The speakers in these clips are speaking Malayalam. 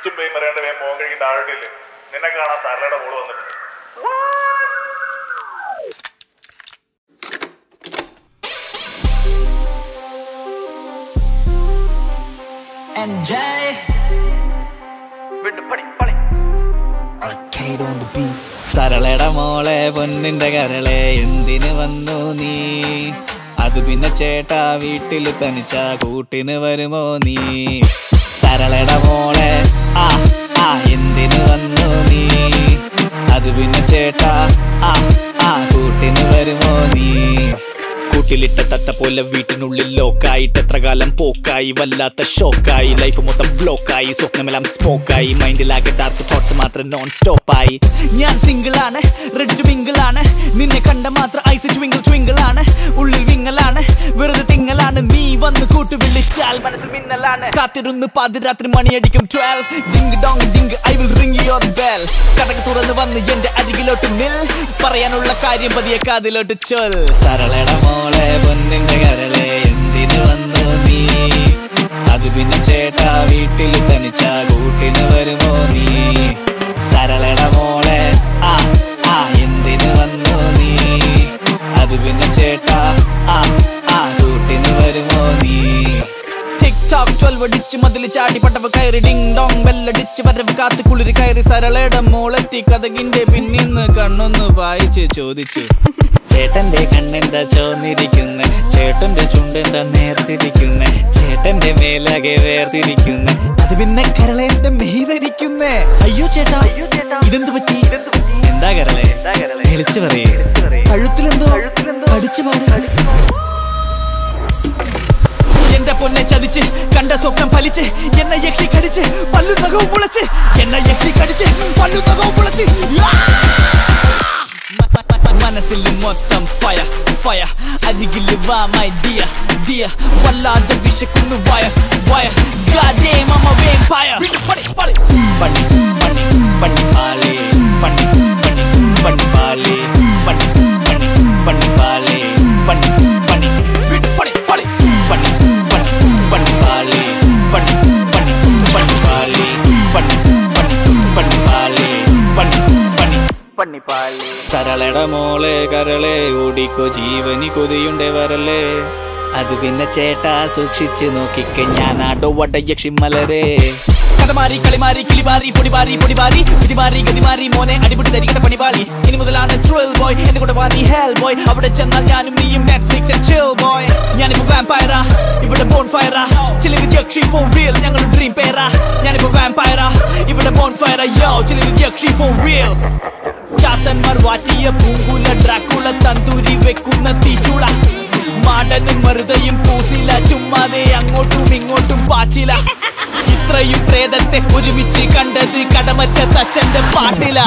പിച്ചും പേയും പറയേണ്ട വേഗം മോൻ കഴിക്കേണ്ട ആഴട്ടില്ലേ നിന്നെ കാണാൻ സരളയുടെ മോള് വന്നിട്ടുണ്ട് NJ Arcade on the beat സരളട മോളെ പൊന്നിന്റെ കരളെ എന്തിന് വന്നു നീ അത് പിന്നെ ചേട്ടാ വീട്ടിൽ തനിച്ച കൂട്ടിന് വരുമോ നീ സരളട മോളെ ആ ആ എന്തിന് വന്നു നീ അത് പിന്നെ ചേട്ടാ ആ ആ കൂട്ടിന് വരുമോ നീ കൂട്ടിലിട്ട തത്ത പോലെ വീട്ടിനുള്ളിൽ ലോക്കായിട്ട് എത്ര കാലം പോക്കായി വല്ലാത്ത ഷോക്കായി ലൈഫ് മൊത്തം ബ്ലോക്കായി സ്വപ്നമെല്ലാം സ്മോക്കായി മൈൻഡിലാകെ ഡാർക്ക് തോട്ട്സ് മാത്രം നോൺ സ്റ്റോപ്പായി ഞാൻ സിംഗിൾ ആണ് റെഡ് ടു മിങ്കിൾ ആണ് നിന്നെ കണ്ട മാത്രം ഐസ് ട്വിങ്കിൾ ട്വിങ്കിൾ ആണ് ഉള്ളിൽ വിങ്ങലാണ് വെറുതെ തിങ്ങലാണ് നീ വന്ന് കൂട്ടു വിളിച്ചാൽ മനസ്സിൽ മിന്നലാണ് കാത്തിരുന്ന് പാതിരാത്രി മണിയടിക്കും twelve ding dong ding I will ring your bell കടക്ക് തുറന്ന് വന്ന് എന്റെ അരികിലോട്ട് നിൽ പറയാനുള്ള കാര്യം പതിയെ കാതിലോട്ട് ചൊൽ സരളട മോളെ പൊന്നിന്റെ കരളെ എന്തിന് വന്നു നീ അത് പിന്നെ ചേട്ടാ വീട്ടിൽ തനിച്ച കൂട്ടിന് വരുമോ നീ സരളട മോളെ ആ ആ എന്തിന് വന്നു നീ അത് പിന്നെ ചേട്ടാ ആ ആ കൂട്ടിന് വരുമോ നീ ടിക് ടോക്ക് ട്വൽവ് അടിച്ച് മതിൽ ചാടി പട്ടവ് കയറി ഡിങ് ഡോങ് ബെല്ലടിച്ച് വരവ് കാത്ത് കുളിര് കയറി സരളയുടെ മോളെത്തി കഥകിന്റെ പിന്നിന്ന് കണ്ണൊന്ന് വായിച്ച് ചോദിച്ചു ചേട്ടന്റെ കണ്ണെന്താ ചോന്നിരിക്കുന്നെ ചേട്ടന്റെ ചുണ്ടെന്താ നേർത്തിരിക്കുന്നെ ചേട്ടന്റെ മേലാകെ വേർതിരിക്കുന്നെ അത് പിന്നെ കരളേന്റെ മെയ്തരിക്കുന്നേ അയ്യോ ചേട്ടാ ഇതെന്ത് പറ്റി എന്താ കരളെ തെളിച്ചു പറയേ കഴുത്തിലെന്തോ അടിച്ചു പാടി എന്റെ പൊന്നെ ചതിച്ച് കണ്ട സ്വപ്നം ഫലിച്ച് എന്നെ യക്ഷി കടിച്ച് പല്ലു നഖവും മുളച്ച് എന്നെ യക്ഷി കടിച്ച് പല്ലു നഖവും മുളച്ച് ആ! മ- മ- മ- മനസ്സിൽ മൊത്തം ഫയ ഫയ അരികിൽ വാ മൈ ഡിയ ഡിയ വല്ലാതെ വിശക്കുന്നു വയ വയ goddamn I'm a vampire പണി പണി പണി പണി പണി പാലേ പണി പണി പണി പാലേ പണി പണി പണി പാലേ പണി പണി പണി പണി പണി പണി പണി പാലേ പണി പണി പണി പാലേ പണി പണി പണി പാലേ പണി പണി പണിപ്പാളി സരളട മോളെ കരളെ ഓടിക്കോ ജീവനി കൊതിയുണ്ടേ വരല്ലേ അത് പിന്നെ ചേട്ടാ സൂക്ഷിച്ചു നോക്കിക്ക ഞാൻ ആടോ വടയക്ഷി മലരെ കഥമാരി കളിമാരി കിളിമാരി പൊടിമാരി പൊടിമാരി പിടിമാരി ഗതിമാരി മോനെ അടിപൊളി തരികട പണിപാളി ഇനി മുതലാണ് ട്രിൽ ബോയ് എന്റെ കൂടെ വാ നീ ഹെൽ ബോയ് അവിടെ ചെന്നാൽ ഞാനും നീയും നെറ്റ്ഫ്ലിക്സ് ആൻഡ് ചിൽ ബോയ് ഞാനിപ്പോ വാമ്പയറാ ഇവിടെ ബോൺ ഫയറാ ചിലവ് യക്ഷി ഫോർ റിയൽ ഞങ്ങൾ ഡ്രീം പേരാ ഞാനിപ്പോ വാമ്പയറാ ഇവിടെ ബോൺ ഫയറാ യോ ചിലവ് യക്ഷി ഫോർ റിയൽ ചാത്തന്മാർ വാറ്റിയ പൂങ്കുല ഡ്രാക്കുള തന്തൂരി വെക്കുന്ന തീച്ചുള മാടനും മറുതയും പൂസില ചുമ്മാതെ അങ്ങോട്ടും ഇങ്ങോട്ടും പാച്ചില ഇത്രയും പ്രേതത്തെ ഒരുമിച്ച് കണ്ടത് കടമറ്റ തച്ചന്റെ പാട്ടില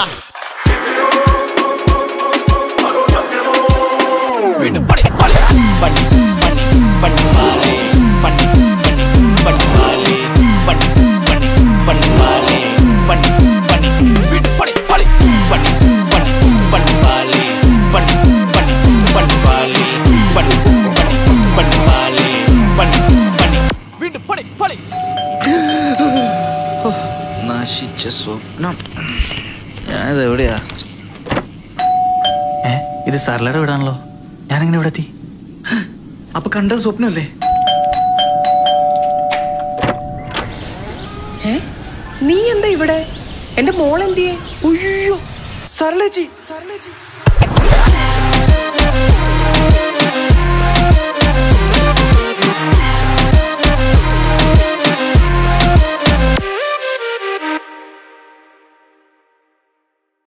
വീണ്ടും പണി പണി പണി പണി പണി പാലേ പണി പണി പണി പാലേ പണി പണി പണി പാലേ പണി പണി വീണ്ടും പണി പണി പണി പണി പണി പാലേ പണി പണി പണി പാലേ പണി പണി പണി പാലേ പണി പണി വീണ്ടും പണി പണി നശിച്ച സ്വപ്നം ഞാനിത് എവിടെയാ ഏ ഇത് സർലയുടെ വീടാണല്ലോ ഞാനെങ്ങനെ ഇവിടെ എത്തി അപ്പൊ കണ്ടത് സ്വപ്നമല്ലേ ഏ നീ എന്താ ഇവിടെ എന്റെ മോൾ എന്തിയെ അയ്യോ സർലേച്ചി സർലേച്ചി